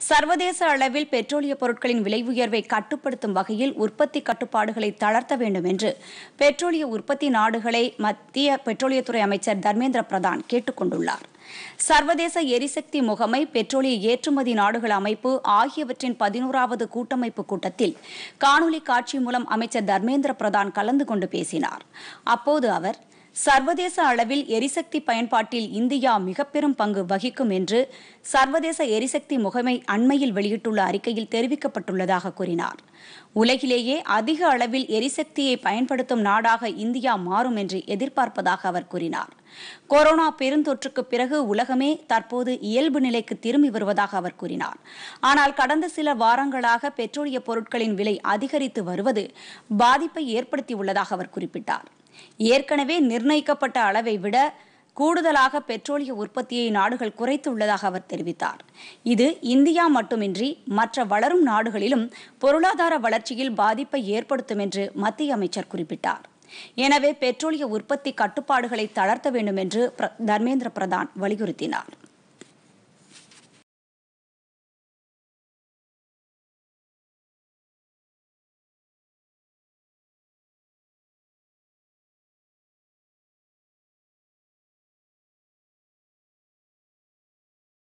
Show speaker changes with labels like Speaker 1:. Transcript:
Speaker 1: சர்வதேச அளவில் பெட்ரோலிய பொருட்களின் விலை உயர்வை கட்டுப்படுத்தும் வகையில் உற்பத்தி கட்டுப்பாடுகளை தளர்த்த வேண்டும் என்று பெட்ரோலிய உற்பத்தி நாடுகளை மத்திய பெட்ரோலியத்துறை அமைச்சர் தர்மேந்திர பிரதான் கேட்டுக் கொண்டுள்ளார் சர்வதேச எரிசக்தி முகமை பெட்ரோலிய ஏற்றுமதி நாடுகள் அமைப்பு ஆகியவற்றின் பதினோராவது கூட்டமைப்பு கூட்டத்தில் காணொலி காட்சி மூலம் அமைச்சர் தர்மேந்திர பிரதான் கலந்து கொண்டு பேசினார் அப்போது அவர் சர்வதேச அளவில் எரிசக்தி பயன்பாட்டில் இந்தியா மிக பெரும் பங்கு வகிக்கும் என்று சர்வதேச எரிசக்தி முகமை அண்மையில் வெளியிட்டுள்ள அறிக்கையில் தெரிவிக்கப்பட்டுள்ளதாக கூறினார் உலகிலேயே அதிக அளவில் எரிசக்தியை பயன்படுத்தும் நாடாக இந்தியா மாறும் என்று எதிர்பார்ப்பதாக அவர் கூறினார் கொரோனா பெருந்தொற்றுக்கு பிறகு உலகமே தற்போது இயல்பு நிலைக்கு திரும்பி வருவதாக அவர் கூறினார் ஆனால் கடந்த சில வாரங்களாக பெட்ரோலிய பொருட்களின் விலை அதிகரித்து வருவது பாதிப்பை ஏற்படுத்தியுள்ளதாக அவர் குறிப்பிட்டார் ஏற்கனவே நிர்ணயிக்கப்பட்ட அளவை விட கூடுதலாக பெட்ரோலிய உற்பத்தியை நாடுகள் குறைத்துள்ளதாக அவர் தெரிவித்தார் இது இந்தியா மட்டுமின்றி மற்ற வளரும் நாடுகளிலும் பொருளாதார வளர்ச்சியில் பாதிப்பை ஏற்படுத்தும் என்று மத்திய அமைச்சர் குறிப்பிட்டார் எனவே பெட்ரோலிய உற்பத்தி கட்டுப்பாடுகளை தளர்த்த வேண்டும் என்று பிர- தர்மேந்திர பிரதான் வலியுறுத்தினார்